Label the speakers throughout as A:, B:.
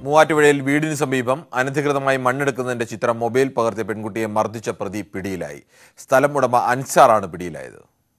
A: മൂവാറ്റുപുഴയിൽ വീടിന് സമീപം അനധികൃതമായി മണ്ണെടുക്കുന്നതിന്റെ ചിത്രം മൊബൈൽ പകർത്തിയ പെൺകുട്ടിയെ മർദ്ദിച്ച പ്രതി പിടിയിലായി സ്ഥലം ഉടമ അൻസാറാണ് പിടിയിലായത്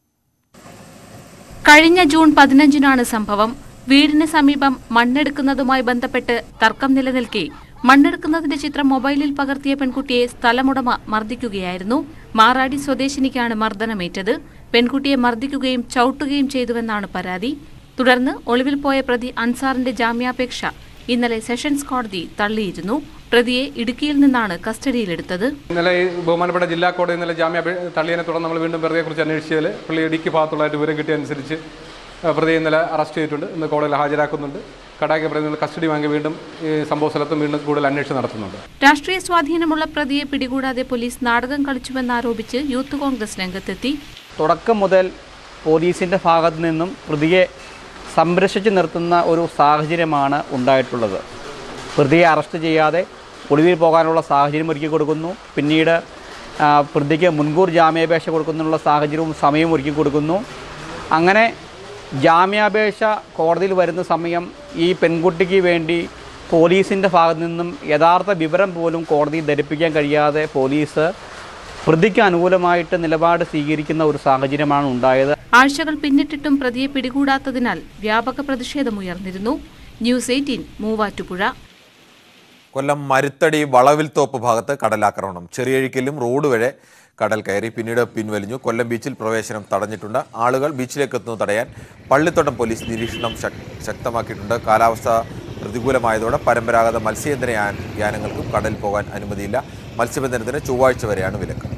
B: കഴിഞ്ഞ ജൂൺ പതിനഞ്ചിനാണ് സംഭവം വീടിന് സമീപം മണ്ണെടുക്കുന്നതുമായി ബന്ധപ്പെട്ട് തർക്കം നിലനിൽക്കെ മണ്ണെടുക്കുന്നതിന്റെ ചിത്രം മൊബൈലിൽ പകർത്തിയ പെൺകുട്ടിയെ സ്ഥലമുടമ മർദ്ദിക്കുകയായിരുന്നു മാറാടി സ്വദേശിനിക്കാണ് മർദ്ദനമേറ്റത് പെൺകുട്ടിയെ മർദ്ദിക്കുകയും ചവിട്ടുകയും ചെയ്തുവെന്നാണ് പരാതി തുടർന്ന് ഒളിവിൽ പോയ പ്രതി അൻസാറിന്റെ ജാമ്യാപേക്ഷ ഇന്നലെ സെഷൻസ് കോടതി തള്ളിയിരുന്നു പ്രതിയെ ഇടുക്കിയിൽ നിന്നാണ് കസ്റ്റഡിയിലെടുത്തത്
C: ഇന്നലെ ഈ ബഹുമാനപ്പെട്ട ജില്ലാ കോടതി ഇന്നലെ ജാമ്യ അപേ- തള്ളിയതിനെ തുടർന്ന് നമ്മൾ വീണ്ടും പ്രതിയെക്കുറിച്ച് അന്വേഷിച്ചതിൽ പുള്ളി ഇടുക്കി ഭാഗത്തുള്ളതായിട്ട് വിവരം കിട്ടിയ അനുസരിച്ച് ആ, പ്രതിയെ ഇന്നലെ അറസ്റ്റ് ചെയ്തിട്ടുണ്ട് ഇന്ന് കോടതിയിൽ ഹാജരാക്കുന്നുണ്ട് കടാക്കി പ്രതി കസ്റ്റഡി വാങ്ങി വീണ്ടും ഈ സംഭവ സ്ഥലത്തും വീണ്ടും കൂടുതൽ അന്വേഷണം നടത്തുന്നുണ്ട്
B: രാഷ്ട്രീയ സ്വാധീനമുള്ള പ്രതിയെ പിടികൂടാതെ പോലീസ് നാടകം കളിച്ചുവെന്നാരോപിച്ച് യൂത്ത് കോൺഗ്രസ് രംഗത്തെത്തി
D: തുടക്കം മുതൽ പോലീസിൻ്റെ ഭാഗത്തു നിന്നും പ്രതിയെ സംരക്ഷിച്ച് നിർത്തുന്ന ഒരു സാഹചര്യമാണ് ഉണ്ടായിട്ടുള്ളത് പ്രതിയെ അറസ്റ്റ് ചെയ്യാതെ ഒളിവിൽ പോകാനുള്ള സാഹചര്യം ഒരുക്കി കൊടുക്കുന്നു പിന്നീട് ആ, പ്രതിക്ക് മുൻകൂർ ജാമ്യാപേക്ഷ കൊടുക്കുന്നതിനുള്ള സാഹചര്യവും സമയവും ഒരുക്കി കൊടുക്കുന്നു അങ്ങനെ ജാമ്യാപേക്ഷ കോടതിയിൽ വരുന്ന സമയം ഈ പെൺകുട്ടിക്ക് വേണ്ടി പോലീസിൻ്റെ ഭാഗത്തു നിന്നും യഥാർത്ഥ വിവരം പോലും കോടതിയിൽ ധരിപ്പിക്കാൻ കഴിയാതെ പോലീസ് പ്രതിക്ക് അനുകൂലമായിട്ട് നിലപാട് സ്വീകരിക്കുന്ന ഒരു സാഹചര്യമാണ് ഉണ്ടായത്
B: ആഴ്ചകൾ പിന്നിട്ടിട്ടും പ്രതിയെ പിടികൂടാത്തതിനാൽ വ്യാപക പ്രതിഷേധമുയർന്നിരുന്നു ന്യൂസ് എയ്റ്റീൻ മൂവാറ്റുപുഴ
A: കൊല്ലം മരുത്തടി വളവിൽ തോപ്പ് ഭാഗത്ത് കടലാക്രമണം ചെറിയഴിക്കലും റോഡ് വരെ കടൽ കയറി പിന്നീട് പിൻവലിഞ്ഞു കൊല്ലം ബീച്ചിൽ പ്രവേശനം തടഞ്ഞിട്ടുണ്ട് ആളുകൾ ബീച്ചിലേക്ക് എത്തുന്നത് തടയാൻ പള്ളിത്തോട്ടം പോലീസ് നിരീക്ഷണം ശക്- ശക്തമാക്കിയിട്ടുണ്ട് കാലാവസ്ഥ പ്രതികൂലമായതോടെ പരമ്പരാഗത മത്സ്യബന്ധന യാൻ- യാനങ്ങൾക്കും കടലിൽ പോകാൻ അനുമതിയില്ല മത്സ്യബന്ധനത്തിന് ചൊവ്വാഴ്ച വരെയാണ് വിലക്ക്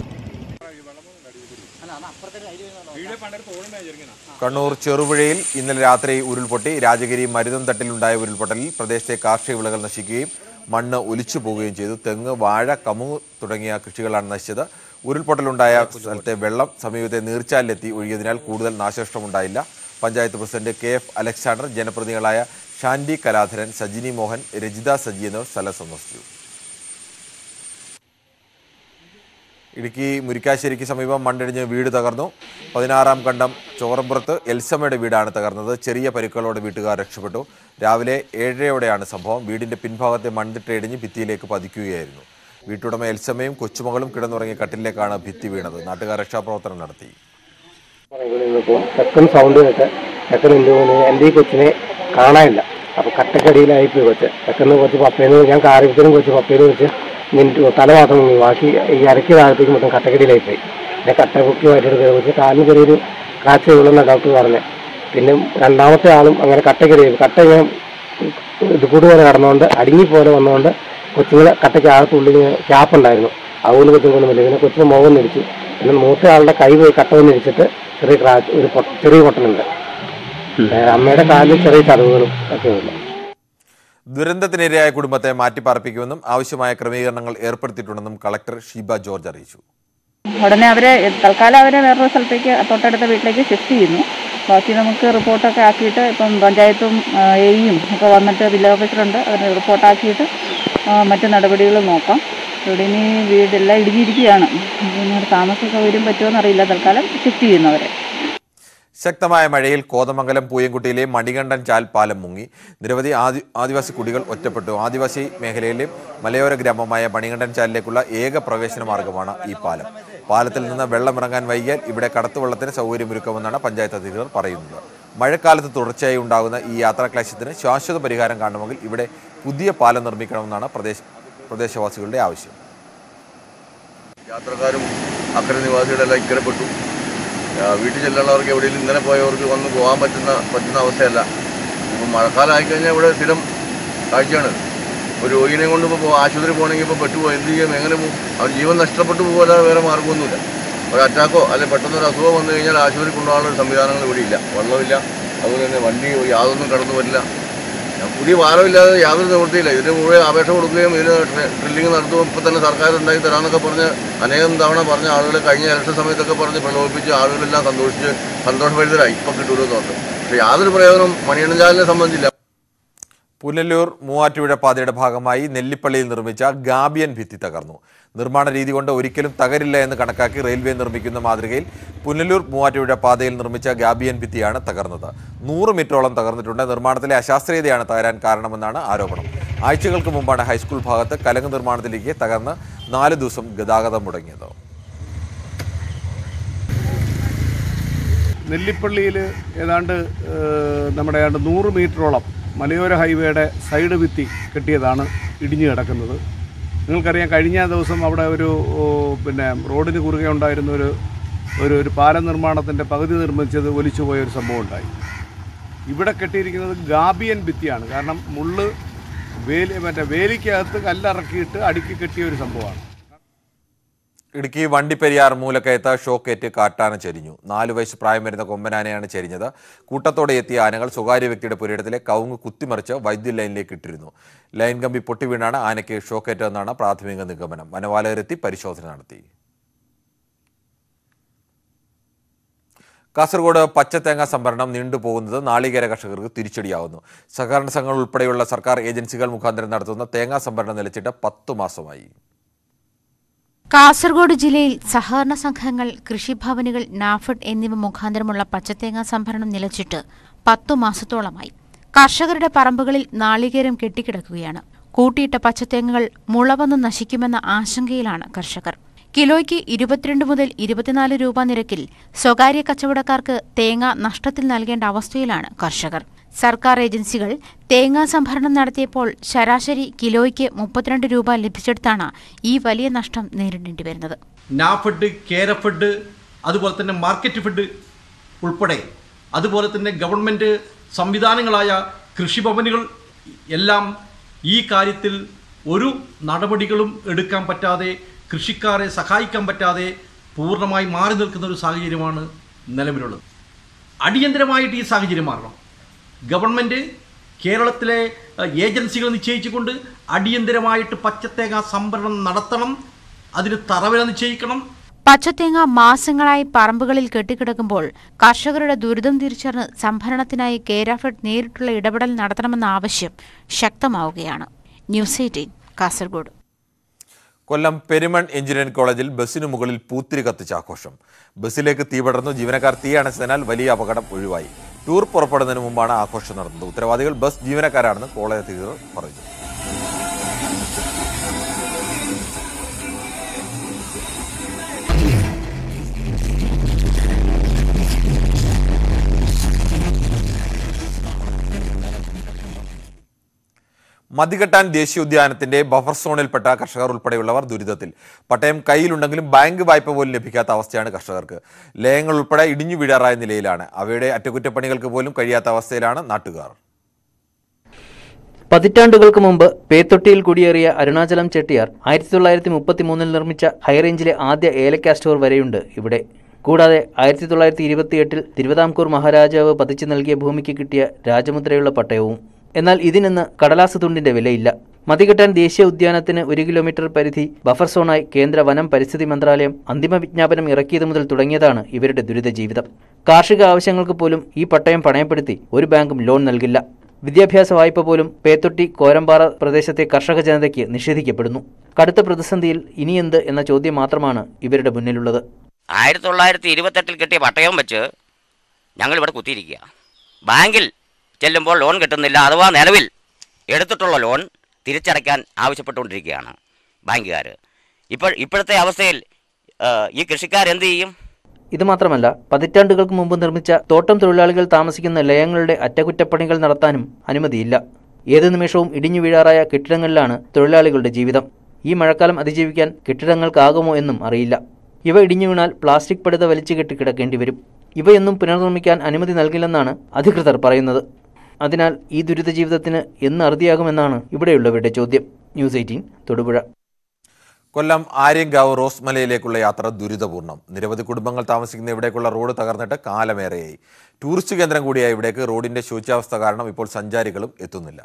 A: കണ്ണൂർ ചെറുപുഴയിൽ ഇന്നലെ രാത്രി ഉരുൾപൊട്ടി രാജഗിരി മരുതം തട്ടിലുണ്ടായ ഉരുൾപൊട്ടലിൽ പ്രദേശത്തെ കാർഷിക വിളകൾ നശിക്കുകയും മണ്ണ് ഒലിച്ചു പോവുകയും ചെയ്തു തെങ്ങ് വാഴ കമുങ്ങ് തുടങ്ങിയ കൃഷികളാണ് നശിച്ചത് ഉരുൾപൊട്ടലുണ്ടായ സ്ഥലത്തെ വെള്ളം സമീപത്തെ നീർച്ചാലിലെത്തി ഒഴുകിയതിനാൽ കൂടുതൽ നാശനഷ്ടമുണ്ടായില്ല panchayat president K F Alexander ജനപ്രതിനിധികളായ ഷാൻഡി കലാധരൻ സജിനി മോഹൻ രജിത സജി എന്നിവർ സ്ഥലം സന്ദർശിച്ചു ഇടുക്കി മുരിക്കാശ്ശേരിക്ക് സമീപം മണ്ണിടിഞ്ഞ് വീട് തകർന്നു പതിനാറാം കണ്ടം ചോറമ്പുറത്ത് എൽസമ്മയുടെ വീടാണ് തകർന്നത് ചെറിയ പരിക്കുകളോടെ വീട്ടുകാർ രക്ഷപ്പെട്ടു രാവിലെ ഏഴരയോടെയാണ് സംഭവം വീടിന്റെ പിൻഭാഗത്തെ മണ്ണിട്ട് ഇടിഞ്ഞ് ഭിത്തിയിലേക്ക് പതിക്കുകയായിരുന്നു വീട്ടുടമ എൽസമ്മയും കൊച്ചുമകളും കിടന്നുറങ്ങിയ കട്ടിലേക്കാണ് ഭിത്തി വീണത് നാട്ടുകാർ രക്ഷാപ്രവർത്തനം നടത്തി
E: നിന്നപ്പോൾ ചെക്കൻ സൗണ്ട് കേട്ട് ചെക്കൻ എന്ത് തോന്നി എൻ്റെ ഈ കൊച്ചിനെ കാണാനില്ല അപ്പോൾ കട്ടക്കടിയിലായിപ്പോയി കൊച്ച് ചെക്കന് കൊച്ച് പപ്പേന്ന് ഞാൻ കാറിയത്തിനും കൊച്ച് പപ്പേന്ന് വെച്ച് മിനിറ്റ് തല മാത്രം മുങ്ങി ബാക്കി ഈ അരയ്ക്ക് താഴത്തേക്ക് മൊത്തം കട്ടക്കടിയിലായിപ്പോയി പിന്നെ കട്ട പൊക്കി മാറ്റിയെടുക്കുക കൊച്ച് കാലിന് ചെറിയൊരു കാഴ്ച ഉള്ളെന്ന ഡോക്ടർ പറഞ്ഞത് പിന്നെ രണ്ടാമത്തെ ആളും അങ്ങനെ കട്ടക്കടിയായി കട്ട ഞാൻ ഇത് കൂടുതൽ കടന്നുകൊണ്ട് അടുങ്ങി പോലെ വന്നുകൊണ്ട് കൊച്ചുങ്ങളെ കട്ടയ്ക്ക് അകത്തുള്ളിൽ ക്യാപ്പ് ഉണ്ടായിരുന്നു അതുകൊണ്ട് കൊച്ചുങ്ങളൊന്നുമില്ല പിന്നെ കൊച്ചിന് മുഖം നിരിച്ചു പിന്നെ മൂത്ത ആളുടെ കൈ പോയി കട്ട വന്ന് ഇടിച്ചിട്ട് ചെറിയ ക്രാച്ച് ഒരു പൊ- ചെറിയ പൊട്ടലുണ്ട് ഏ, അമ്മയുടെ കാലിൽ ചെറിയ ചതവുകളും ഒക്കെ ഉണ്ട്
A: ദുരന്തത്തിനിരയായ കുടുംബത്തെ മാറ്റിപ്പാർപ്പിക്കുമെന്നും ആവശ്യമായ ക്രമീകരണങ്ങൾ ഏർപ്പെടുത്തിയിട്ടുണ്ടെന്നും കളക്ടർ ഷീബ ജോർജ് അറിയിച്ചു
F: ഉടനെ അവരെ തൽക്കാലം അവരെ വേറൊരു സ്ഥലത്തേക്ക് തൊട്ടടുത്ത വീട്ടിലേക്ക് ഷിഫ്റ്റ് ചെയ്യുന്നു ബാക്കി നമുക്ക് റിപ്പോർട്ടൊക്കെ ആക്കിയിട്ട് ഇപ്പം പഞ്ചായത്തും എയും ഒക്കെ വന്നിട്ട് വില്ലേജ് ഓഫീസറുണ്ട് അവർ റിപ്പോർട്ടാക്കിയിട്ട് ആ, മറ്റ് നടപടികൾ നോക്കാം ഇവിടെ ഇനി വീടെല്ലാം ഇടുങ്ങിയിരിക്കുകയാണ് പിന്നെ ഒരു താമസ സൗകര്യം പറ്റുമോ എന്നറിയില്ല തൽക്കാലം ഷിഫ്റ്റ് ചെയ്യുന്നവരെ
A: ശക്തമായ മഴയിൽ കോതമംഗലം പൂയംകുട്ടിയിലെ മണികണ്ഠൻ ചാൽ പാലം മുങ്ങി നിരവധി ആദി ആദിവാസി കുടികൾ ഒറ്റപ്പെട്ടു ആദിവാസി മേഖലയിലെ മലയോര ഗ്രാമമായ മണികണ്ഠൻ ചാലിലേക്കുള്ള ഏക പ്രവേശന മാർഗമാണ് ഈ പാലം പാലത്തിൽ നിന്ന് വെള്ളമിറങ്ങാൻ വൈകിയാൽ ഇവിടെ കടത്തുവള്ളത്തിന് സൗകര്യമൊരുക്കുമെന്നാണ് പഞ്ചായത്ത് അധികൃതർ പറയുന്നത് മഴക്കാലത്ത് തുടർച്ചയായി ഉണ്ടാകുന്ന ഈ യാത്രാക്ലേശത്തിന് ശാശ്വത പരിഹാരം കാണണമെങ്കിൽ ഇവിടെ പുതിയ പാലം നിർമ്മിക്കണമെന്നാണ് പ്രദേശ പ്രദേശവാസികളുടെ ആവശ്യം
G: യാത്രക്കാരും അക്കരെ നിവാസികളെല്ലാം ഇക്കരപ്പെട്ടു ആ, വീട്ടിൽ ചെല്ലുള്ളവർക്ക് എവിടെയെങ്കിലും ഇന്നലെ പോയവർക്ക് വന്ന് പോകാൻ പറ്റുന്ന പറ്റുന്ന അവസ്ഥയല്ല ഇപ്പം മഴക്കാലം ആയിക്കഴിഞ്ഞാൽ ഇവിടെ സ്ഥിരം കാഴ്ചയാണ് ഒരു രോഗിനെ കൊണ്ട് ഇപ്പോൾ ആശുപത്രി പോകണമെങ്കിൽ ഇപ്പോൾ പെട്ടുപോയി എന്ത് ചെയ്യും എങ്ങനെ പോകും അവൻ ജീവൻ നഷ്ടപ്പെട്ടു പോകാതെ വേറെ മാർഗ്ഗമൊന്നുമില്ല ഒരു അറ്റാക്കോ അല്ലെങ്കിൽ പെട്ടെന്ന് ഒരു അസുഖം വന്നു കഴിഞ്ഞാൽ ആശുപത്രി കൊണ്ടുപോകാനുള്ള ഒരു സംവിധാനങ്ങൾ ഇവിടെ ഇല്ല വെള്ളമില്ല അതുപോലെ തന്നെ വണ്ടി യാതൊന്നും കടന്നു വരില്ല പുതിയ ഭാരമില്ലാതെ യാതൊരു നിവൃത്തിയില്ല ഇതിന് മുഴുവൻ അപേക്ഷ കൊടുക്കുകയും ഇതിന് ഡ്രില്ലിംഗ് നടത്തുകയും ഇപ്പം തന്നെ സർക്കാർ ഉണ്ടാക്കി തരാമെന്നൊക്കെ പറഞ്ഞ് അനേകം തവണ പറഞ്ഞ ആളുകൾ കഴിഞ്ഞ ഇലക്ഷൻ സമയത്തൊക്കെ പറഞ്ഞ് പ്രലോഭിപ്പിച്ച് ആളുകളെല്ലാം സന്തോഷിച്ച് സന്തോഷഭരിതരായി ഇപ്പം കിട്ടൂലെന്ന് പറഞ്ഞു പക്ഷേ യാതൊരു പ്രയോജനം മണിയണ്ണഞ്ചാലിനെ സംബന്ധിച്ചില്ല
A: പുനലൂർ മൂവാറ്റുപുഴ പാതയുടെ ഭാഗമായി നെല്ലിപ്പള്ളിയിൽ നിർമ്മിച്ച ഗാബിയൻ ഭിത്തി തകർന്നു നിർമ്മാണ രീതി കൊണ്ട് ഒരിക്കലും തകരില്ല എന്ന് കണക്കാക്കി റെയിൽവേ നിർമ്മിക്കുന്ന മാതൃകയിൽ പുനലൂർ മൂവാറ്റുപുഴ പാതയിൽ നിർമ്മിച്ച ഗാബിയൻ ഭിത്തിയാണ് തകർന്നത് നൂറ് മീറ്ററോളം തകർന്നിട്ടുണ്ട് നിർമ്മാണത്തിലെ അശാസ്ത്രീയതയാണ് തകരാൻ കാരണമെന്നാണ് ആരോപണം ആഴ്ചകൾക്ക് മുമ്പാണ് ഹൈസ്കൂൾ ഭാഗത്ത് കലങ്ക് നിർമ്മാണത്തിലേക്ക് തകർന്ന് നാല് ദിവസം ഗതാഗതം മുടങ്ങിയത്
H: നെല്ലിപ്പള്ളിയിൽ ഏതാണ്ട് ഏഹ്, നമ്മുടെ ഏതാണ്ട് നൂറ് മീറ്ററോളം മലയോര ഹൈവേയുടെ സൈഡ് ഭിത്തി കെട്ടിയതാണ് ഇടിഞ്ഞു കിടക്കുന്നത് നിങ്ങൾക്കറിയാം കഴിഞ്ഞ ദിവസം അവിടെ ഒരു ഓ, പിന്നെ റോഡിന് കുറുകെ ഉണ്ടായിരുന്ന ഒരു ഒരു ഒരു പാലം നിർമ്മാണത്തിൻ്റെ പകുതി നിർമ്മിച്ചത് ഒലിച്ചു പോയ ഒരു സംഭവം ഉണ്ടായി ഇവിടെ കെട്ടിയിരിക്കുന്നത് ഗാബിയൻ ഭിത്തിയാണ് കാരണം മുള്ള് വേലി മറ്റേ വേലിക്കകത്ത് കല്ലിറക്കിയിട്ട് അടുക്കി കെട്ടിയ ഒരു സംഭവമാണ്
A: ഇടുക്കി വണ്ടിപ്പെരിയാർ മൂലക്കയത്ത് ഷോക്കേറ്റ് കാട്ടാന ചെരിഞ്ഞു നാലു വയസ്സ് പ്രായം വരുന്ന കൊമ്പനാനയാണ് ചെരിഞ്ഞത് കൂട്ടത്തോടെ എത്തിയ ആനകൾ സ്വകാര്യ വ്യക്തിയുടെ പുരയിടത്തിലെ കവുങ്ങ് കുത്തിമറിച്ച് വൈദ്യുതി ലൈനിലേക്ക് ഇട്ടിരുന്നു ലൈൻ കമ്പി പൊട്ടിവീണാണ് ആനയ്ക്ക് ഷോക്കേറ്റതെന്നാണ് പ്രാഥമിക നിഗമനം വനപാലകരെത്തി പരിശോധന നടത്തി കാസർഗോഡ് പച്ചത്തേങ്ങ സംഭരണം നീണ്ടുപോകുന്നത് നാളികേര കർഷകർക്ക് തിരിച്ചടിയാവുന്നു സഹകരണ സംഘങ്ങൾ ഉൾപ്പെടെയുള്ള സർക്കാർ ഏജൻസികൾ മുഖാന്തരം നടത്തുന്ന തേങ്ങാ സംഭരണം നിലച്ചിട്ട് പത്തു മാസമായി
I: കാസർഗോഡ് ജില്ലയിൽ സഹകരണ സംഘങ്ങൾ കൃഷിഭവനുകൾ നാഫഡ് എന്നിവ മുഖാന്തരമുള്ള പച്ചത്തേങ്ങ സംഭരണം നിലച്ചിട്ട് പത്തു മാസത്തോളമായി കർഷകരുടെ പറമ്പുകളിൽ നാളികേരം കെട്ടിക്കിടക്കുകയാണ് കൂട്ടിയിട്ട പച്ചത്തേങ്ങകൾ മുളവന്ന് നശിക്കുമെന്ന ആശങ്കയിലാണ് കർഷകർ കിലോയ്ക്ക് ഇരുപത്തിരണ്ട് മുതൽ ഇരുപത്തിനാല് രൂപ നിരക്കിൽ സ്വകാര്യ കച്ചവടക്കാർക്ക് തേങ്ങ നഷ്ടത്തിൽ നൽകേണ്ട അവസ്ഥയിലാണ് കർഷകർ സർക്കാർ ഏജൻസികൾ തേങ്ങാ സംഭരണം നടത്തിയപ്പോൾ ശരാശരി കിലോയ്ക്ക് മുപ്പത്തിരണ്ട് രൂപ ലഭിച്ചെടുത്താണ് ഈ വലിയ നഷ്ടം നേരിടേണ്ടി വരുന്നത്
J: നാഫഡ് കേരഫഡ് അതുപോലെ തന്നെ മാർക്കറ്റ് ഫെഡ് ഉൾപ്പെടെ അതുപോലെ തന്നെ ഗവൺമെൻറ് സംവിധാനങ്ങളായ കൃഷിഭവനുകൾ എല്ലാം ഈ കാര്യത്തിൽ ഒരു നടപടികളും എടുക്കാൻ പറ്റാതെ കൃഷിക്കാരെ സഹായിക്കാൻ പറ്റാതെ പൂർണ്ണമായി മാറി നിൽക്കുന്ന ഒരു സാഹചര്യമാണ് നിലവിലുള്ളത് അടിയന്തരമായിട്ട് ഈ സാഹചര്യം മാറണം ഗവൺമെൻറ് കേരളത്തിലെ അഹ്, ഏജൻസികൾ നിശ്ചയിച്ചുകൊണ്ട് അടിയന്തരമായിട്ട് പച്ചത്തേങ്ങ സംഭരണം നടത്തണം അതിന് തറവില നിശ്ചയിക്കണം
I: പച്ചത്തേങ്ങ മാസങ്ങളായി പറമ്പുകളിൽ കെട്ടിക്കിടക്കുമ്പോൾ കർഷകരുടെ ദുരിതം തിരിച്ചറിഞ്ഞ് സംഭരണത്തിനായി കേരാഫെഡ് നേരിട്ടുള്ള ഇടപെടൽ നടത്തണമെന്ന ആവശ്യം ശക്തമാവുകയാണ് news eighteen Kasaragod
A: Kollam Perumon engineering കോളേജിൽ ബസ്സിന് മുകളിൽ പൂത്തിരി കത്തിച്ച ആഘോഷം ബസ്സിലേക്ക് തീ പടർന്നു ജീവനക്കാർ തീ അണച്ചതിനാൽ വലിയ അപകടം ഒഴിവായി ടൂർ പുറപ്പെടുന്നതിന് മുമ്പാണ് ആഘോഷം നടന്നത് ഉത്തരവാദികൾ ബസ് ജീവനക്കാരാണെന്ന് കോളേജ് അധികൃതർ പറഞ്ഞു മതികെട്ടാൻ ദേശീയോദ്യാനത്തിന്റെ ബഫർ സോണിൽപ്പെട്ട കർഷകർ ഉൾപ്പെടെയുള്ളവർ ദുരിതത്തിൽ പട്ടയം കയ്യിലുണ്ടെങ്കിലും ബാങ്ക് വായ്പ പോലും ലഭിക്കാത്ത അവസ്ഥയാണ് കർഷകർക്ക് ലയങ്ങൾ ഉൾപ്പെടെ ഇടിഞ്ഞു വീഴാറായ നിലയിലാണ് അവയുടെ അറ്റകുറ്റപ്പണികൾക്ക് പോലും കഴിയാത്ത അവസ്ഥയിലാണ് നാട്ടുകാർ
D: പതിറ്റാണ്ടുകൾക്ക് മുമ്പ് പേത്തൊട്ടിയിൽ കുടിയേറിയ അരുണാചലം ചെട്ടിയാർ ആയിരത്തി തൊള്ളായിരത്തി മുപ്പത്തി മൂന്നിൽ നിർമ്മിച്ച ഹൈറേഞ്ചിലെ ആദ്യ ഏലക്ക സ്റ്റോർ വരെയുണ്ട് ഇവിടെ കൂടാതെ ആയിരത്തി തൊള്ളായിരത്തി ഇരുപത്തിയെട്ടിൽ തിരുവിതാംകൂർ മഹാരാജാവ് പതിച്ചു നൽകിയ ഭൂമിക്ക് കിട്ടിയ രാജമുദ്രയുള്ള പട്ടയവും എന്നാൽ ഇതിനിന്ന് കടലാസ് തുണ്ടിന്റെ വിലയില്ല മതികെട്ടാൻ ദേശീയ ഉദ്യാനത്തിന് ഒരു കിലോമീറ്റർ പരിധി ബഫർ സോണായി കേന്ദ്ര വനം പരിസ്ഥിതി മന്ത്രാലയം അന്തിമ വിജ്ഞാപനം ഇറക്കിയത് മുതൽ തുടങ്ങിയതാണ് ഇവരുടെ ദുരിത ജീവിതം കാർഷിക ആവശ്യങ്ങൾക്ക് പോലും ഈ പട്ടയം പണയപ്പെടുത്തി ഒരു ബാങ്കും ലോൺ നൽകില്ല വിദ്യാഭ്യാസ വായ്പ പോലും പേത്തൊട്ടി കോരമ്പാറ പ്രദേശത്തെ കർഷക ജനതയ്ക്ക് നിഷേധിക്കപ്പെടുന്നു കടുത്ത പ്രതിസന്ധിയിൽ ഇനിയെന്ത് എന്ന ചോദ്യം മാത്രമാണ് ഇവരുടെ മുന്നിലുള്ളത്
K: ആയിരത്തി തൊള്ളായിരത്തി ഇരുപത്തെട്ടിൽ കിട്ടിയ പട്ടയം വെച്ച് ഞങ്ങൾ ഇവിടെ കുത്തിയിരിക്കുക ബാങ്കിൽ ചെല്ലുമ്പോൾ ലോൺ കിട്ടുന്നില്ല അഥവാ നിലവിൽ എടുത്തിട്ടുള്ള ലോൺ തിരിച്ചടയ്ക്കാൻ ആവശ്യപ്പെട്ടുകൊണ്ടിരിക്കുകയാണ് ബാങ്കുകാർ ഇപ്പോൾ ഇപ്പോഴത്തെ അവസ്ഥയിൽ ആ, ഈ കൃഷിക്കാർ എന്ത് ചെയ്യും
D: ഇത് മാത്രമല്ല പതിറ്റാണ്ടുകൾക്ക് മുമ്പ് നിർമ്മിച്ച തോട്ടം തൊഴിലാളികൾ താമസിക്കുന്ന ലയങ്ങളുടെ അറ്റകുറ്റപ്പണികൾ നടത്താനും അനുമതിയില്ല ഏത് നിമിഷവും ഇടിഞ്ഞു വീഴാറായ കെട്ടിടങ്ങളിലാണ് തൊഴിലാളികളുടെ ജീവിതം ഈ മഴക്കാലം അതിജീവിക്കാൻ കെട്ടിടങ്ങൾക്കാകുമോ എന്നും അറിയില്ല ഇവ ഇടിഞ്ഞു വീണാൽ പ്ലാസ്റ്റിക് പടുത വലിച്ചു കെട്ടി കിടക്കേണ്ടി വരും ഇവയൊന്നും പുനർനിർമ്മിക്കാൻ അനുമതി നൽകില്ലെന്നാണ് അധികൃതർ പറയുന്നത് അതിനാൽ ഈ ദുരിത ജീവിതത്തിന് എന്ന് അറുതിയാകുമെന്നാണ് ഇവിടെയുള്ളവരുടെ ചോദ്യം ന്യൂസ് എയ്റ്റീൻ തൊടുപുഴ
A: കൊല്ലം ആര്യങ്കാവ് റോസ് മലയിലേക്കുള്ള യാത്ര ദുരിതപൂർണ്ണം നിരവധി കുടുംബങ്ങൾ താമസിക്കുന്ന ഇവിടേക്കുള്ള റോഡ് തകർന്നിട്ട് കാലമേറെയായി ടൂറിസ്റ്റ് കേന്ദ്രം കൂടിയായ ഇവിടേക്ക് റോഡിന്റെ ശോച്യാവസ്ഥ കാരണം ഇപ്പോൾ സഞ്ചാരികളും എത്തുന്നില്ല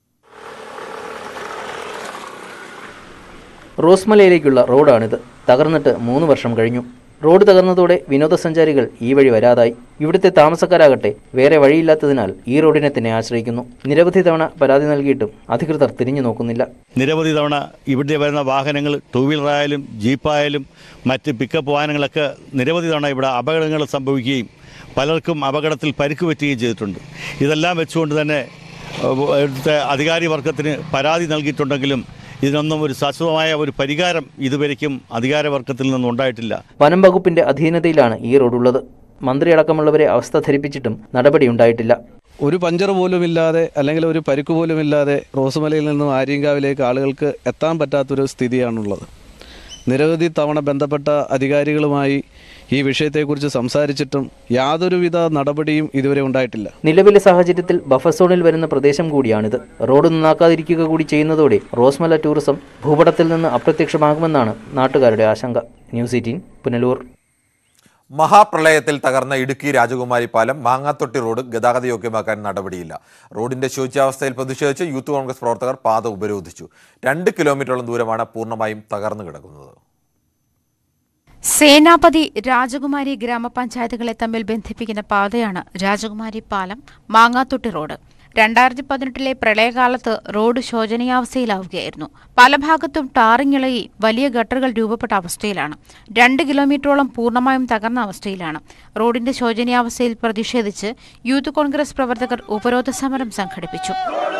D: റോസ്മലയിലേക്കുള്ള റോഡാണിത് തകർന്നിട്ട് മൂന്ന് വർഷം കഴിഞ്ഞു റോഡ് തകർന്നതോടെ വിനോദസഞ്ചാരികൾ ഈ വഴി വരാതായി ഇവിടുത്തെ താമസക്കാരാകട്ടെ വേറെ വഴിയില്ലാത്തതിനാൽ ഈ റോഡിനെ തന്നെ ആശ്രയിക്കുന്നു നിരവധി തവണ പരാതി നൽകിയിട്ടും അധികൃതർ തിരിഞ്ഞു നോക്കുന്നില്ല
L: നിരവധി തവണ ഇവിടെ വരുന്ന വാഹനങ്ങൾ ടൂ വീലറായാലും ജീപ്പായാലും മറ്റ് പിക്കപ്പ് വാഹനങ്ങളൊക്കെ നിരവധി തവണ ഇവിടെ അപകടങ്ങൾ സംഭവിക്കുകയും പലർക്കും അപകടത്തിൽ പരിക്ക് പറ്റുകയും ചെയ്തിട്ടുണ്ട് ഇതെല്ലാം വെച്ചുകൊണ്ട് തന്നെ ഏഹ്, ഇവിടുത്തെ അധികാരി വർഗത്തിന് പരാതി നൽകിയിട്ടുണ്ടെങ്കിലും ഇതിനൊന്നും ഒരു ശാശ്വതമായ ഒരു പരിഹാരം ഇതുവരയ്ക്കും അധികാരവർഗത്തിൽ നിന്നും ഉണ്ടായിട്ടില്ല
M: വനം വകുപ്പിന്റെ അധീനതയിലാണ് ഈ റോഡുള്ളത് മന്ത്രിയടക്കമുള്ളവരെ അവസ്ഥ ധരിപ്പിച്ചിട്ടും നടപടിയുണ്ടായിട്ടില്ല
N: ഒരു പഞ്ചർ പോലും ഇല്ലാതെ അല്ലെങ്കിൽ ഒരു പരിക്ക് പോലും ഇല്ലാതെ റോസുമലയിൽ നിന്നും ആര്യങ്കാവിലേക്ക് ആളുകൾക്ക് എത്താൻ പറ്റാത്തൊരു സ്ഥിതിയാണുള്ളത് നിരവധി തവണ ബന്ധപ്പെട്ട അധികാരികളുമായി ഈ വിഷയത്തെക്കുറിച്ച് സംസാരിച്ചിട്ടും യാതൊരുവിധ നടപടിയും ഇതുവരെ ഉണ്ടായിട്ടില്ല
M: നിലവിലെ സാഹചര്യത്തിൽ ബഫർ സോണിൽ വരുന്ന പ്രദേശം കൂടിയാണിത് റോഡ് നന്നാക്കാതിരിക്കുക കൂടി ചെയ്യുന്നതോടെ റോസ്മല ടൂറിസം ഭൂപടത്തിൽ നിന്ന് അപ്രത്യക്ഷമാകുമെന്നാണ് നാട്ടുകാരുടെ ആശങ്ക ന്യൂസ് എയ്റ്റീൻ പുനലൂർ
A: മഹാപ്രളയത്തിൽ തകർന്ന ഇടുക്കി രാജകുമാരി പാലം മാങ്ങാത്തൊട്ടി റോഡ് ഗതാഗത യോഗ്യമാക്കാൻ നടപടിയില്ല റോഡിന്റെ ശോച്യാവസ്ഥയിൽ പ്രതിഷേധിച്ച് യൂത്ത് കോൺഗ്രസ് പ്രവർത്തകർ പാത ഉപരോധിച്ചു രണ്ട് കിലോമീറ്ററോളം ദൂരമാണ് പൂർണ്ണമായും തകർന്നു കിടക്കുന്നത്
I: സേനാപതി രാജകുമാരി ഗ്രാമപഞ്ചായത്തുകളെ തമ്മിൽ ബന്ധിപ്പിക്കുന്ന പാതയാണ് രാജകുമാരി പാലം മാങ്ങാത്തൊട്ടി റോഡ് രണ്ടായിരത്തി പതിനെട്ടിലെ പ്രളയകാലത്ത് റോഡ് ശോചനീയാവസ്ഥയിലാവുകയായിരുന്നു പല ഭാഗത്തും ടാറിങ് ഇളകി വലിയ ഗട്ടറുകൾ രൂപപ്പെട്ട അവസ്ഥയിലാണ് രണ്ട് കിലോമീറ്ററോളം പൂർണ്ണമായും തകർന്ന അവസ്ഥയിലാണ് റോഡിന്റെ ശോചനീയാവസ്ഥയിൽ പ്രതിഷേധിച്ച് യൂത്ത് കോൺഗ്രസ് പ്രവർത്തകർ ഉപരോധ സമരം സംഘടിപ്പിച്ചു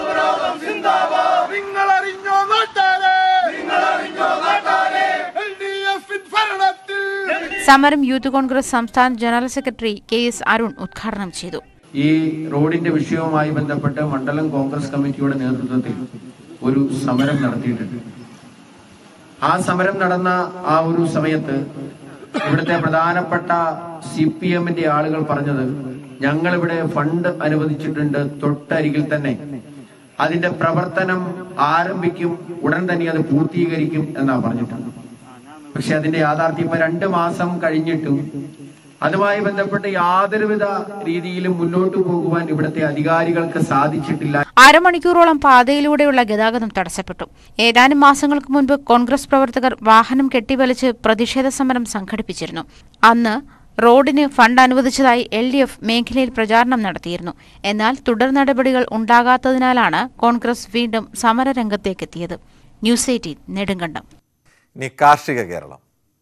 I: സമരം യൂത്ത് കോൺഗ്രസ് സംസ്ഥാന general secretary K S Arun ഉദ്ഘാടനം ചെയ്തു
O: ഈ റോഡിന്റെ വിഷയവുമായി ബന്ധപ്പെട്ട് മണ്ഡലം കോൺഗ്രസ് കമ്മിറ്റിയുടെ നേതൃത്വത്തിൽ ഒരു സമരം നടത്തിയിട്ടുണ്ട് ആ സമരം നടന്ന ആ ഒരു സമയത്ത് ഇവിടുത്തെ പ്രധാനപ്പെട്ട സി പി എമ്മിന്റെ ആളുകൾ പറഞ്ഞത് ഞങ്ങൾ ഇവിടെ ഫണ്ട് അനുവദിച്ചിട്ടുണ്ട് തൊട്ടരികിൽ തന്നെ അതിന്റെ പ്രവർത്തനം ആരംഭിക്കും ഉടൻ തന്നെ അത് പൂർത്തീകരിക്കും എന്നാ പറഞ്ഞിട്ടുണ്ട് പക്ഷെ അതിന്റെ യാഥാർത്ഥ്യം ഇപ്പൊ രണ്ട് മാസം കഴിഞ്ഞിട്ടും അതുമായി ബന്ധപ്പെട്ട് യാതൊരുവിധ രീതിയിലും മുന്നോട്ട് പോകുവാൻ ഇവിടുത്തെ അധികാരികൾക്ക് സാധിച്ചിട്ടില്ല
I: അരമണിക്കൂറോളം പാതയിലൂടെയുള്ള ഗതാഗതം തടസ്സപ്പെട്ടു ഏതാനും മാസങ്ങൾക്ക് മുൻപ് കോൺഗ്രസ് പ്രവർത്തകർ വാഹനം കെട്ടിവലിച്ച് പ്രതിഷേധ സമരം സംഘടിപ്പിച്ചിരുന്നു അന്ന് റോഡിന് ഫണ്ട് അനുവദിച്ചതായി എൽ ഡി എഫ് മേഖലയിൽ പ്രചാരണം നടത്തിയിരുന്നു എന്നാൽ തുടർ നടപടികൾ ഉണ്ടാകാത്തതിനാലാണ് കോൺഗ്രസ് വീണ്ടും സമരരംഗത്തേക്കെത്തിയത് ന്യൂസ് എയ്റ്റീൻ നെടുങ്കണ്ടം
A: ഇനി കാർഷിക കേരളം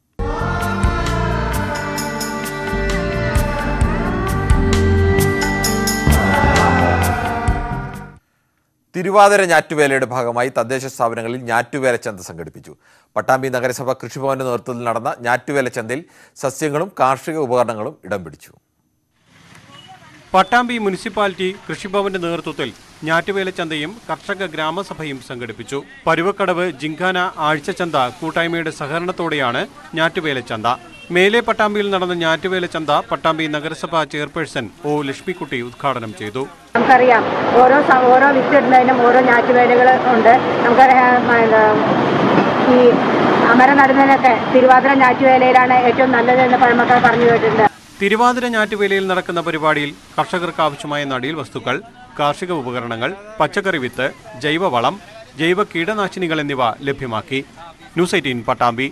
A: തിരുവാതിര ഞാറ്റുവേലയുടെ ഭാഗമായി തദ്ദേശ സ്ഥാപനങ്ങളിൽ ഞാറ്റുവേല ചന്ത സംഘടിപ്പിച്ചു പട്ടാമ്പി നഗരസഭ കൃഷിഭവന്റെ നേതൃത്വത്തിൽ നടന്ന ഞാറ്റുവേല ചന്തയിൽ സസ്യങ്ങളും കാർഷിക ഉപകരണങ്ങളും ഇടം പിടിച്ചു
P: പട്ടാമ്പി മുനിസിപ്പാലിറ്റി കൃഷിഭവന്റെ നേതൃത്വത്തിൽ ഞാറ്റുവേല ചന്തയും കർഷക ഗ്രാമസഭയും സംഘടിപ്പിച്ചു പരുവക്കടവ് ജിങ്കാന ആഴ്ചച്ചന്ത കൂട്ടായ്മയുടെ സഹകരണത്തോടെയാണ് ഞാറ്റുവേല ചന്ത മേലെ പട്ടാമ്പിയിൽ നടന്ന ഞാറ്റുവേല ചന്ത പട്ടാമ്പി നഗരസഭ ചെയർപേഴ്സൺ ഒ ലക്ഷ്മിക്കുട്ടി ഉദ്ഘാടനം ചെയ്തു
Q: നമുക്കറിയാം ഓരോ സ- ഓരോ വിത്തിടുന്നതിനും ഓരോ ഞാറ്റുവേലകൾ ഉണ്ട് നമുക്കറിയാം എന്താ, ഈ അമരം നടുന്നതിനൊക്കെ തിരുവാതിര ഞാറ്റുവേലയിലാണ് ഏറ്റവും നല്ലതെന്ന് പഴമക്കാർ പറഞ്ഞു കേട്ടിട്ടുണ്ട്
P: തിരുവാതിര ഞാറ്റുവേലയിൽ നടക്കുന്ന പരിപാടിയിൽ കർഷകർക്ക് ആവശ്യമായ നടീൽ വസ്തുക്കൾ കാർഷിക ഉപകരണങ്ങൾ പച്ചക്കറി വിത്ത് ജൈവവളം ജൈവ കീടനാശിനികൾ എന്നിവ ലഭ്യമാക്കി ന്യൂസ് എയ്റ്റീൻ പട്ടാമ്പി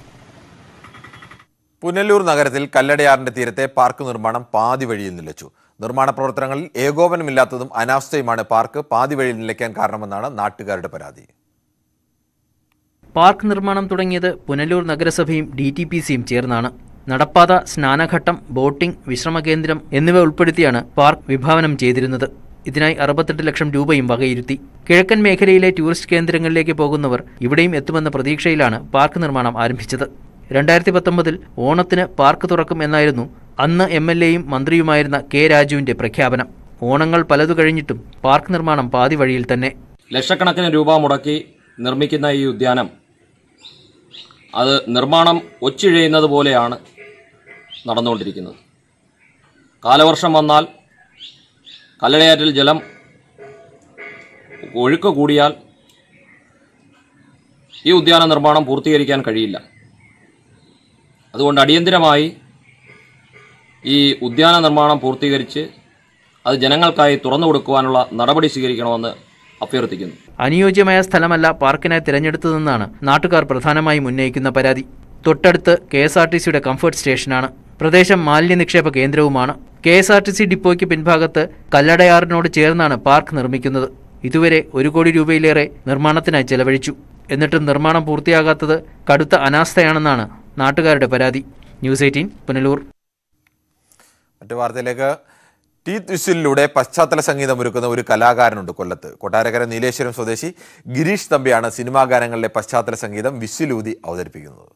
A: പുനലൂർ നഗരത്തിൽ കല്ലടയാറിന്റെ തീരത്തെ പാർക്ക് നിർമ്മാണം പാതി വഴിയിൽ നിലച്ചു നിർമ്മാണ പ്രവർത്തനങ്ങളിൽ ഏകോപനമില്ലാത്തതും അനാവസ്ഥയുമാണ് പാർക്ക് പാതി വഴിയിൽ നിലയ്ക്കാൻ കാരണമെന്നാണ് നാട്ടുകാരുടെ പരാതി
M: പാർക്ക് നിർമ്മാണം തുടങ്ങിയത് പുനലൂർ നഗരസഭയും ഡി ടി പി സിയും ചേർന്നാണ് നടപ്പാത സ്നാനഘട്ടം ബോട്ടിംഗ് വിശ്രമകേന്ദ്രം എന്നിവ ഉൾപ്പെടുത്തിയാണ് പാർക്ക് വിഭാവനം ചെയ്തിരുന്നത് ഇതിനായി അറുപത്തെട്ട് ലക്ഷം രൂപയും വകയിരുത്തി കിഴക്കൻ മേഖലയിലെ ടൂറിസ്റ്റ് കേന്ദ്രങ്ങളിലേക്ക് പോകുന്നവർ ഇവിടെയും എത്തുമെന്ന പ്രതീക്ഷയിലാണ് പാർക്ക് നിർമ്മാണം ആരംഭിച്ചത് രണ്ടായിരത്തി പത്തൊമ്പതിൽ ഓണത്തിന് പാർക്ക് തുറക്കും എന്നായിരുന്നു അന്ന് എം എൽ എയും മന്ത്രിയുമായിരുന്ന കെ രാജുവിന്റെ പ്രഖ്യാപനം ഓണങ്ങൾ പലതു കഴിഞ്ഞിട്ടും പാർക്ക് നിർമ്മാണം പാതി വഴിയിൽ തന്നെ
R: ലക്ഷക്കണക്കിന് രൂപ മുടക്കി നിർമ്മിക്കുന്ന ഈ ഉദ്യാനം അത് നിർമ്മാണം ഒച്ചിഴയുന്നത് പോലെയാണ് നടന്നുകൊണ്ടിരിക്കുന്നത് കാലവർഷം വന്നാൽ കല്ലടയാറ്റിൽ ജലം ഒഴുക്ക് കൂടിയാൽ ഈ ഉദ്യാന നിർമ്മാണം പൂർത്തീകരിക്കാൻ കഴിയില്ല അതുകൊണ്ട് അടിയന്തിരമായി ഈ ഉദ്യാന നിർമ്മാണം പൂർത്തീകരിച്ച് അത് ജനങ്ങൾക്കായി തുറന്നു കൊടുക്കുവാനുള്ള നടപടി സ്വീകരിക്കണമെന്ന് അഭ്യർത്ഥിക്കുന്നു
M: അനുയോജ്യമായ സ്ഥലമല്ല പാർക്കിനായി തിരഞ്ഞെടുത്തതെന്നാണ് നാട്ടുകാർ പ്രധാനമായും ഉന്നയിക്കുന്ന പരാതി തൊട്ടടുത്ത് കെ എസ് ആർ ടി സിയുടെ കംഫർട്ട് സ്റ്റേഷനാണ് പ്രദേശം മാലിന്യ നിക്ഷേപ കേന്ദ്രവുമാണ് K S R T C ഡിപ്പോയ്ക്ക് പിൻഭാഗത്ത് കല്ലടയാറിനോട് ചേർന്നാണ് പാർക്ക് നിർമ്മിക്കുന്നത് ഇതുവരെ ഒരു കോടി രൂപയിലേറെ നിർമ്മാണത്തിനായി ചെലവഴിച്ചു എന്നിട്ടും നിർമ്മാണം പൂർത്തിയാകാത്തത് കടുത്ത അനാസ്ഥയാണെന്നാണ് നാട്ടുകാരുടെ പരാതി ന്യൂസ് എയ്റ്റീൻ പുനലൂർ
A: മറ്റു വാർത്തയിലേക്ക് ടീത്ത് വിസിലിലൂടെ പശ്ചാത്തല സംഗീതം ഒരുക്കുന്ന ഒരു കലാകാരനുണ്ട് കൊല്ലത്ത് കൊട്ടാരക്കര നീലേശ്വരം സ്വദേശി ഗിരീഷ് തമ്പിയാണ് സിനിമാ ഗാനങ്ങളിലെ പശ്ചാത്തല സംഗീതം വിസിലൂതി അവതരിപ്പിക്കുന്നത്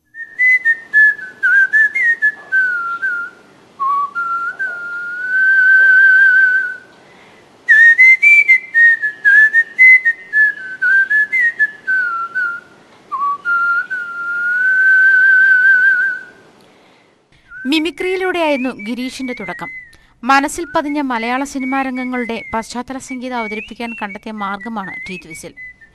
I: മിമിക്രിയിലൂടെയായിരുന്നു ഗിരീഷിന്റെ തുടക്കം മനസ്സിൽ പതിഞ്ഞ മലയാള സിനിമാ രംഗങ്ങളുടെ പശ്ചാത്തല സംഗീതം അവതരിപ്പിക്കാൻ കണ്ടെത്തിയ മാർഗമാണ് ടീത്ത് വിസിൽ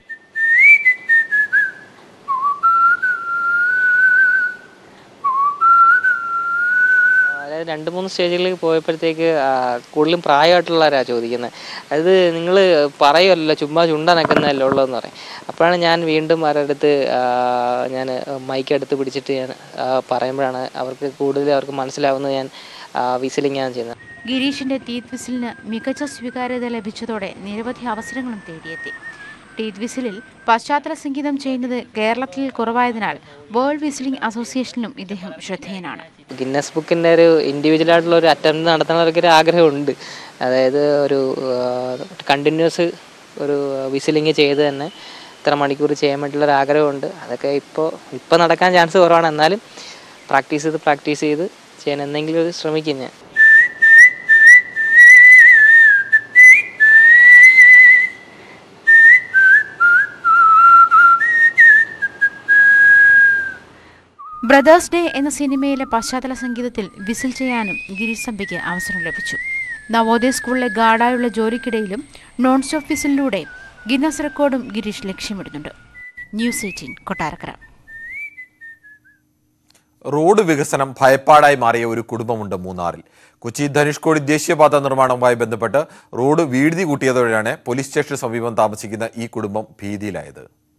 S: അതായത് രണ്ട് മൂന്ന് സ്റ്റേജുകളിൽ പോയപ്പോഴത്തേക്ക് ആ, കൂടുതലും പ്രായമായിട്ടുള്ളവരാണ് ചോദിക്കുന്നത് അത് നിങ്ങൾ പറയുമല്ലോ ചുമ്മാ ചുണ്ട നിൽക്കുന്നതല്ലേ ഉള്ളതെന്ന് പറയും അപ്പോഴാണ് ഞാൻ വീണ്ടും അവരുടെ അടുത്ത് ഞാൻ മൈക്ക് എടുത്ത് പിടിച്ചിട്ട് ഞാൻ ആ, പറയുമ്പോഴാണ് അവർക്ക് കൂടുതൽ അവർക്ക് മനസ്സിലാവുന്നത് ഞാൻ വിസിലിംഗ് ആണ് ചെയ്യുന്നത്
I: ഗിരീഷിന്റെ ടീത്ത് വിസിലിന് മികച്ച സ്വീകാര്യത ലഭിച്ചതോടെ നിരവധി അവസരങ്ങളും തേടിയെത്തി ടീത്ത് വിസിലിൽ പശ്ചാത്തല സംഗീതം ചെയ്യുന്നത് കേരളത്തിൽ കുറവായതിനാൽ വേൾഡ് വിസിലിംഗ് അസോസിയേഷനിലും ഇദ്ദേഹം ശ്രദ്ധേയനാണ്
S: ഗിന്നസ് ബുക്കിൻ്റെ ഒരു ഇൻഡിവിജ്വൽ ആയിട്ടുള്ള ഒരു അറ്റംപ്റ്റ് നടത്തണവർക്ക് ഒരു ആഗ്രഹമുണ്ട് അതായത് ഒരു കണ്ടിന്യൂസ് ഒരു വിസിലിംഗ് ചെയ്ത് തന്നെ ഇത്ര മണിക്കൂർ ചെയ്യാൻ വേണ്ടിയുള്ള ഒരു ആഗ്രഹമുണ്ട് അതൊക്കെ ഇപ്പോൾ ഇപ്പോൾ നടക്കാൻ ചാൻസ് കുറവാണ് എന്നാലും പ്രാക്ടീസ് ചെയ്ത് പ്രാക്ടീസ് ചെയ്ത് ചെയ്യാൻ എന്തെങ്കിലും ഒരു ശ്രമിക്കും ഞാൻ
I: ബ്രദേഴ്സ് ഡേ എന്ന സിനിമയിലെ പശ്ചാത്തല സംഗീതത്തിൽ വിസിൽ ചെയ്യാനും ഗിരീഷ് തമ്പിക്ക് അവസരം ലഭിച്ചു നവോദയ സ്കൂളിലെ ഗാർഡായുള്ള ജോലിക്കിടയിലും നോൺ സ്റ്റോപ്പ് വിസിലിലൂടെ ഗിന്നസ് റെക്കോർഡും ഗിരീഷ് ലക്ഷ്യമിടുന്നുണ്ട് ന്യൂസ് എയ്റ്റീൻ കൊട്ടാരക്കര
A: റോഡ് വികസനം ഭയപ്പാടായി മാറിയ ഒരു കുടുംബമുണ്ട് മൂന്നാറിൽ കൊച്ചി ധനുഷ്കോടി ദേശീയപാത നിർമ്മാണവുമായി ബന്ധപ്പെട്ട് റോഡ് വീഴ്തി കൂട്ടിയതോടെയാണ് പോലീസ് സ്റ്റേഷന് സമീപം താമസിക്കുന്ന ഈ കുടുംബം ഭീതിയിലായത്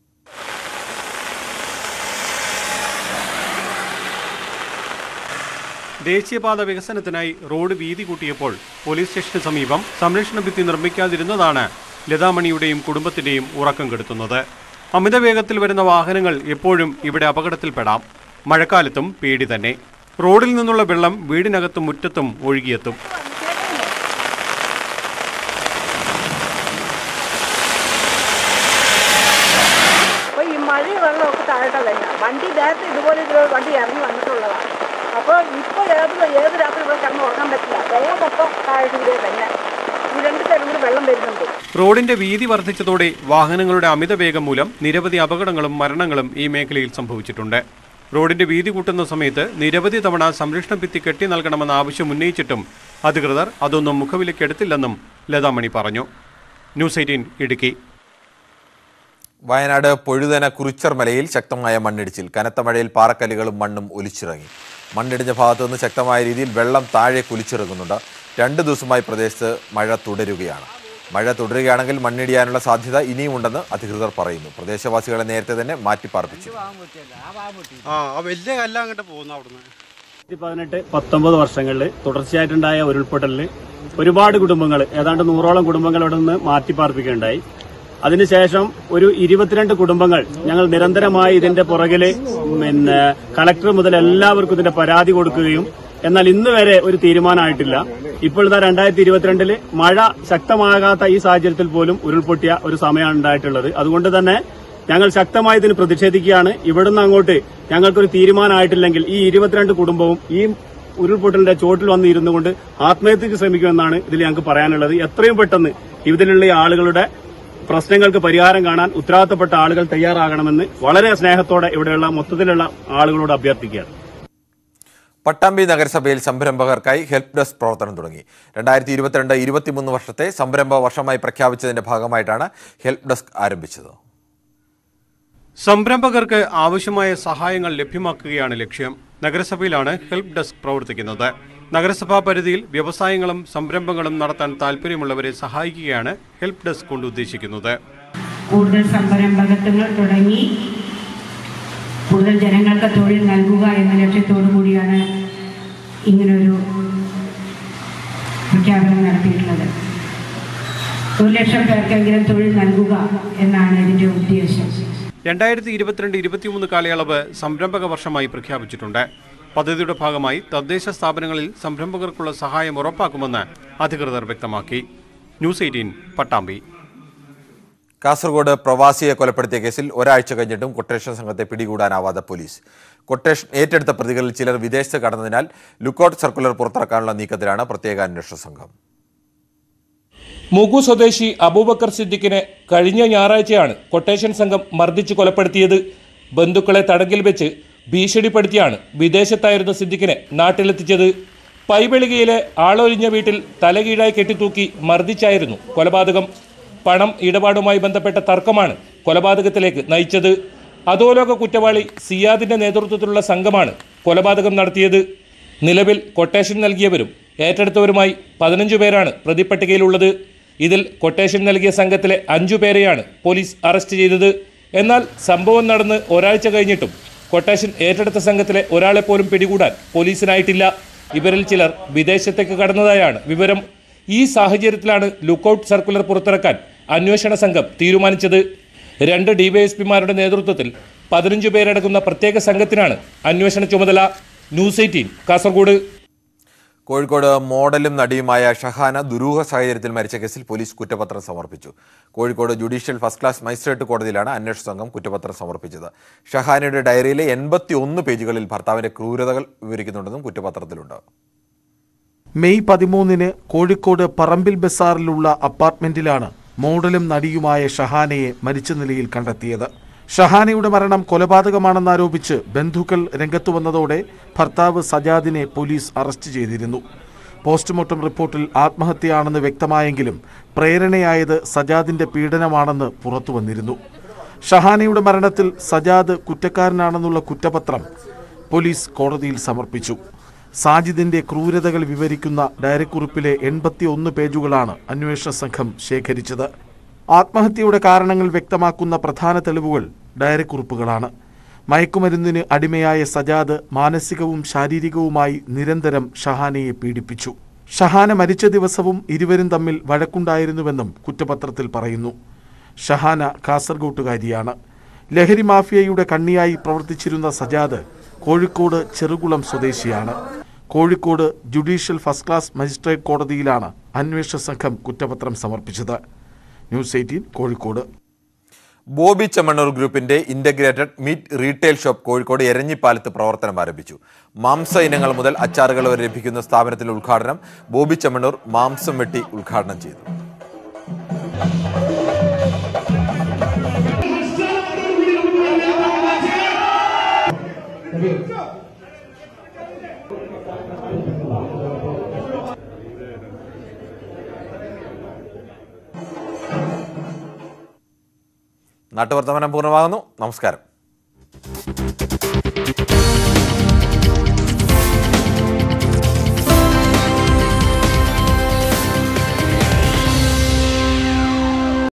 P: ദേശീയപാത വികസനത്തിനായി റോഡ് വീതി കൂട്ടിയപ്പോൾ പോലീസ് സ്റ്റേഷന് സമീപം സംരക്ഷണ ഭിത്തി നിർമ്മിക്കാതിരുന്നതാണ് ലതാമണിയുടെയും കുടുംബത്തിന്റെയും ഉറക്കം കെടുത്തുന്നത് അമിത വേഗത്തിൽ വരുന്ന വാഹനങ്ങൾ എപ്പോഴും ഇവിടെ അപകടത്തിൽപ്പെടാം മഴക്കാലത്തും പേടി തന്നെ റോഡിൽ നിന്നുള്ള വെള്ളം വീടിനകത്തും മുറ്റത്തും ഒഴുകിയെത്തും
Q: അപ്പോൾ ഈ മഴയും വെള്ളമൊക്കെ താഴോട്ട് തന്നെ വണ്ടി നേരത്തെ ഇതുപോലെ ഒരു വണ്ടി ഇറങ്ങി വന്നിട്ടുള്ളതാണ് അപ്പോൾ ഇപ്പോൾ ഏത് ഏത് രാത്രി ഇവിടെ കിടന്ന് ഉറങ്ങാൻ പറ്റില്ല വെള്ളമൊക്കെ താഴോട്ട് ഇവിടെ തന്നെ ഈ രണ്ട് സൈഡും കൂടി വെള്ളം വരുന്നുണ്ട്
P: റോഡിന്റെ വീതി വർദ്ധിച്ചതോടെ വാഹനങ്ങളുടെ അമിത വേഗം മൂലം നിരവധി അപകടങ്ങളും മരണങ്ങളും ഈ മേഖലയിൽ സംഭവിച്ചിട്ടുണ്ട് റോഡിന്റെ വീതി കൂട്ടുന്ന സമയത്ത് നിരവധി തവണ സംരക്ഷണ ഭിത്തി കെട്ടി നൽകണമെന്ന ആവശ്യം ഉന്നയിച്ചിട്ടും അധികൃതർ അതൊന്നും മുഖവിലക്കെടുത്തില്ലെന്നും ലതാമണി പറഞ്ഞു ന്യൂസ് എയ്റ്റീൻ ഇടുക്കി
A: വയനാട് പൊഴുതന കുറിച്ചർ മലയിൽ ശക്തമായ മണ്ണിടിച്ചിൽ കനത്ത മഴയിൽ പാറക്കല്ലുകളും മണ്ണും ഒലിച്ചിറങ്ങി മണ്ണിടിഞ്ഞ ഭാഗത്തു നിന്ന് ശക്തമായ രീതിയിൽ വെള്ളം താഴെ കുലിച്ചിറങ്ങുന്നുണ്ട് രണ്ട് ദിവസമായി പ്രദേശത്ത് മഴ തുടരുകയാണ് മഴ തുടരുകയാണെങ്കിൽ മണ്ണിടിയാനുള്ള സാധ്യത ഇനിയുമുണ്ടെന്ന് അധികൃതർ പറയുന്നു പ്രദേശവാസികളെ നേരത്തെ തന്നെ മാറ്റിപ്പാർപ്പിച്ചു
T: ആ ആ വലിയ കല്ല അങ്ങോട്ട് പോകുന്നു അവിടുന്ന് രണ്ടായിരത്തി പതിനെട്ട് പത്തൊമ്പത് വർഷങ്ങളിൽ തുടർച്ചയായിട്ടുണ്ടായ ഉരുൾപൊട്ടലിൽ ഒരുപാട് കുടുംബങ്ങൾ ഏതാണ്ട് നൂറോളം കുടുംബങ്ങൾ ഇവിടെ നിന്ന് മാറ്റിപ്പാർപ്പിക്കുകയുണ്ടായി അതിനുശേഷം ഒരു ഇരുപത്തിരണ്ട് കുടുംബങ്ങൾ ഞങ്ങൾ നിരന്തരമായി ഇതിന്റെ പുറകില് പിന്നെ കളക്ടർ മുതൽ എല്ലാവർക്കും ഇതിന്റെ പരാതി കൊടുക്കുകയും എന്നാൽ ഇന്ന് വരെ ഒരു തീരുമാനമായിട്ടില്ല ഇപ്പോഴത്തെ രണ്ടായിരത്തി ഇരുപത്തിരണ്ടില് മഴ ശക്തമാകാത്ത ഈ സാഹചര്യത്തിൽ പോലും ഉരുൾപൊട്ടിയ ഒരു സമയമാണ് ഉണ്ടായിട്ടുള്ളത് അതുകൊണ്ട് തന്നെ ഞങ്ങൾ ശക്തമായി ഇതിന് പ്രതിഷേധിക്കുകയാണ് ഇവിടുന്ന് അങ്ങോട്ട് ഞങ്ങൾക്കൊരു തീരുമാനമായിട്ടില്ലെങ്കിൽ ഈ ഇരുപത്തിരണ്ട് കുടുംബവും ഈ ഉരുൾപൊട്ടലിന്റെ ചോട്ടിൽ വന്ന് ഇരുന്നു കൊണ്ട് ആത്മഹത്യക്ക് ശ്രമിക്കുമെന്നാണ് ഇതിൽ ഞങ്ങൾക്ക് പറയാനുള്ളത് എത്രയും പെട്ടെന്ന് ഇതിലുള്ള ഈ ആളുകളുടെ പ്രശ്നങ്ങൾക്ക് പരിഹാരം കാണാൻ ഉത്തരവാദിത്തപ്പെട്ട ആളുകൾ തയ്യാറാകണമെന്ന് വളരെ സ്നേഹത്തോടെ ഇവിടെയുള്ള മൊത്തത്തിലുള്ള ആളുകളോട് അഭ്യർത്ഥിക്കുകയാണ്
A: പട്ടാമ്പി നഗരസഭയിൽ സംരംഭകർക്കായി ഹെൽപ്പ് ഡെസ്ക് പ്രവർത്തനം തുടങ്ങി രണ്ടായിരത്തി ഇരുപത്തിരണ്ട് ഇരുപത്തിമൂന്ന് വർഷത്തെ സംരംഭ വർഷമായി പ്രഖ്യാപിച്ചതിന്റെ ഭാഗമായിട്ടാണ് ഹെൽപ്പ് ഡെസ്ക് ആരംഭിച്ചത്
P: സംരംഭകർക്ക് ആവശ്യമായ സഹായങ്ങൾ ലഭ്യമാക്കുകയാണ് ലക്ഷ്യം നഗരസഭയിലാണ് ഹെൽപ്പ് ഡെസ്ക് പ്രവർത്തിക്കുന്നത് നഗരസഭാ പരിധിയിൽ വ്യവസായങ്ങളും സംരംഭങ്ങളും നടത്താൻ താൽപ്പര്യമുള്ളവരെ സഹായിക്കുകയാണ് ഹെൽപ്പ് ഡെസ്ക് കൊണ്ട് ഉദ്ദേശിക്കുന്നത്
U: കൂടുതൽ സംരംഭകത്വങ്ങൾ തുടങ്ങി കൂടുതൽ ജനങ്ങൾക്ക് തൊഴിൽ നൽകുക എന്ന ലക്ഷ്യത്തോടു കൂടിയാണ് ഇങ്ങനൊരു പ്രഖ്യാപനം നടത്തിയിട്ടുള്ളത് ഒരു ലക്ഷം പേർക്കെങ്കിലും തൊഴിൽ നൽകുക എന്നാണ് ഇതിന്റെ ഉദ്ദേശം
P: രണ്ടായിരത്തി ഇരുപത്തിരണ്ട് ഇരുപത്തിമൂന്ന് കാലയളവ് സംരംഭക വർഷമായി പ്രഖ്യാപിച്ചിട്ടുണ്ട് പദ്ധതിയുടെ ഭാഗമായി തദ്ദേശ സ്ഥാപനങ്ങളിൽ സംരംഭകർക്കുള്ള സഹായം ഉറപ്പാക്കുമെന്ന് അധികൃതർ വ്യക്തമാക്കി ന്യൂസ് എയ്റ്റീൻ പട്ടാമ്പി
A: കാസർഗോഡ് പ്രവാസിയെ കൊലപ്പെടുത്തിയ കേസിൽ ഒരാഴ്ച കഴിഞ്ഞിട്ടും കൊട്ടേഷൻ സംഘത്തെ പിടികൂടാനാവാതെ പോലീസ് കൊട്ടേഷൻ ഏറ്റെടുത്ത പ്രതികളിൽ ചിലർ വിദേശത്ത് കടന്നതിനാൽ ലുക്കൌട്ട് സർക്കുലർ പുറത്തിറക്കാനുള്ള നീക്കത്തിലാണ് പ്രത്യേക അന്വേഷണ സംഘം
C: മുഗു സ്വദേശി അബൂബക്കർ സിദ്ദിഖിനെ കഴിഞ്ഞ ഞായറാഴ്ചയാണ് കൊട്ടേഷൻ സംഘം മർദ്ദിച്ച് കൊലപ്പെടുത്തിയത് ബന്ധുക്കളെ തടങ്കിൽ വെച്ച് ഭീഷണിപ്പെടുത്തിയാണ് വിദേശത്തായിരുന്ന സിദ്ദിഖിനെ നാട്ടിലെത്തിച്ചത് പൈവെളികയിലെ ആളൊഴിഞ്ഞ വീട്ടിൽ തലകീഴായി കെട്ടിത്തൂക്കി മർദ്ദിച്ചായിരുന്നു കൊലപാതകം പണം ഇടപാടുമായി ബന്ധപ്പെട്ട തർക്കമാണ് കൊലപാതകത്തിലേക്ക് നയിച്ചത് അധോലോക കുറ്റവാളി സിയാദിന്റെ നേതൃത്വത്തിലുള്ള സംഘമാണ് കൊലപാതകം നടത്തിയത് നിലവിൽ കൊട്ടേഷൻ നൽകിയവരും ഏറ്റെടുത്തവരുമായി പതിനഞ്ചു പേരാണ് പ്രതിപ്പട്ടികയിലുള്ളത് ഇതിൽ കൊട്ടേഷൻ നൽകിയ സംഘത്തിലെ അഞ്ചു പേരെയാണ് പോലീസ് അറസ്റ്റ് ചെയ്തത് എന്നാൽ സംഭവം നടന്ന് ഒരാഴ്ച കഴിഞ്ഞിട്ടും കൊട്ടേഷൻ ഏറ്റെടുത്ത സംഘത്തിലെ ഒരാളെ പോലും പിടികൂടാൻ പോലീസിനായിട്ടില്ല ഇവരിൽ ചിലർ വിദേശത്തേക്ക് കടന്നതായാണ് വിവരം ഈ സാഹചര്യത്തിലാണ് ലുക്കൌട്ട് സർക്കുലർ പുറത്തിറക്കാൻ അന്വേഷണ സംഘം തീരുമാനിച്ചത് രണ്ട് ഡിവൈഎസ്പിമാരുടെ നേതൃത്വത്തിൽ പതിനഞ്ചു പേരടങ്ങുന്ന പ്രത്യേക സംഘത്തിനാണ് അന്വേഷണ ചുമതല ന്യൂസ് എയ്റ്റീൻ കാസർഗോഡ്
A: കോഴിക്കോട് മോഡലും നടിയുമായ ഷഹാന ദുരൂഹ സാഹചര്യത്തിൽ മരിച്ച കേസിൽ പോലീസ് കുറ്റപത്രം സമർപ്പിച്ചു Kozhikode judicial first class magistrate കോടതിയിലാണ് അന്വേഷണ സംഘം കുറ്റപത്രം സമർപ്പിച്ചത് ഷഹാനയുടെ ഡയറിയിലെ എൺപത്തി ഒന്ന് പേജുകളിൽ ഭർത്താവിന്റെ ക്രൂരതകൾ വിവരിക്കുന്നുണ്ടെന്നും കുറ്റപത്രത്തിലുണ്ട്
V: മെയ് പതിമൂന്നിന് കോഴിക്കോട് പറമ്പിൽ ബസാറിലുള്ള അപ്പാർട്ട്മെന്റിലാണ് മോഡലും നടിയുമായ ഷഹാനയെ മരിച്ച നിലയിൽ കണ്ടെത്തിയത് ഷഹാനയുടെ മരണം കൊലപാതകമാണെന്നാരോപിച്ച് ബന്ധുക്കൾ രംഗത്തു വന്നതോടെ ഭർത്താവ് സജാദിനെ പോലീസ് അറസ്റ്റ് ചെയ്തിരുന്നു പോസ്റ്റ്മോർട്ടം റിപ്പോർട്ടിൽ ആത്മഹത്യയാണെന്ന് വ്യക്തമായെങ്കിലും പ്രേരണയായത് സജാദിന്റെ പീഡനമാണെന്ന് പുറത്തു വന്നിരുന്നു ഷഹാനയുടെ മരണത്തിൽ സജാദ് കുറ്റക്കാരനാണെന്നുള്ള കുറ്റപത്രം പോലീസ് കോടതിയിൽ സമർപ്പിച്ചു സാജിദിന്റെ ക്രൂരതകൾ വിവരിക്കുന്ന ഡയറിക്കുറിപ്പിലെ എൺപത്തിയൊന്ന് പേജുകളാണ് അന്വേഷണ സംഘം ശേഖരിച്ചത് ആത്മഹത്യയുടെ കാരണങ്ങൾ വ്യക്തമാക്കുന്ന പ്രധാന തെളിവുകൾ ഡയറിക്കുറിപ്പുകളാണ് മയക്കുമരുന്നിന് അടിമയായ സജാദ് മാനസികവും ശാരീരികവുമായി നിരന്തരം ഷഹാനയെ പീഡിപ്പിച്ചു ഷഹാന മരിച്ച ദിവസവും ഇരുവരും തമ്മിൽ വഴക്കുണ്ടായിരുന്നുവെന്നും കുറ്റപത്രത്തിൽ പറയുന്നു ഷഹാന കാസർഗോട്ടുകാരിയാണ് ലഹരി മാഫിയയുടെ കണ്ണിയായി പ്രവർത്തിച്ചിരുന്ന സജാദ് കോഴിക്കോട് ചെറുകുളം സ്വദേശിയാണ് Kozhikode judicial first class magistrate കോടതിയിലാണ് അന്വേഷണ സംഘം കുറ്റപത്രം സമർപ്പിച്ചത് ന്യൂസ് എയ്റ്റീൻ കോഴിക്കോട്
A: ബോബി ചെമ്മണ്ണൂർ ഗ്രൂപ്പിന്റെ integrated meat retail shop Kozhikode എരഞ്ഞിപ്പാലത്ത് പ്രവർത്തനം ആരംഭിച്ചു മാംസ ഇനങ്ങൾ മുതൽ അച്ചാറുകൾ വരെ ലഭിക്കുന്ന സ്ഥാപനത്തിന്റെ ഉദ്ഘാടനം ബോബി ചെമ്മണ്ണൂർ മാംസം വെട്ടി ഉദ്ഘാടനം ചെയ്തു നാട്ടുവർത്തമാനം പൂർണ്ണമാകുന്നു നമസ്കാരം